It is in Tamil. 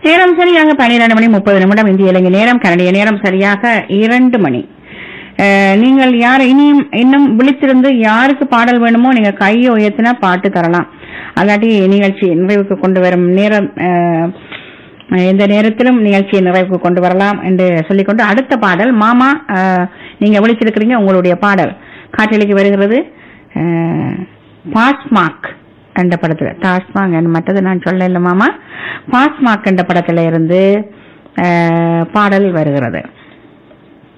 நேரம் சரியாக பன்னிரண்டு மணி முப்பது நிமிடம் இந்திய இலங்கை நேரம் கனடிய நேரம் சரியாக இரண்டு மணி அஹ், நீங்கள் யார் இனியும் இன்னும் விழித்திருந்து யாருக்கு பாடல் வேணுமோ நீங்க கையை உயர்த்தினா பாட்டு தரலாம் அல்லாட்டி நிகழ்ச்சி நிறைவுக்கு கொண்டு வரும் நேரம் அஹ், எந்த நேரத்திலும் நிகழ்ச்சியை நிறைவுக்கு கொண்டு வரலாம் என்று சொல்லிக்கொண்டு அடுத்த பாடல் மாமா அஹ், நீங்க விழிச்சிருக்கிறீங்க உங்களுடைய பாடல் காற்றலிக்கு வருகிறது பாஸ்மாக் என்ற படத்துல டாஸ்மாக் என்ற மற்றது நான் சொல்ல மாமா பாஸ்மாக் என்ற படத்துல இருந்து அஹ், பாடல் வருகிறது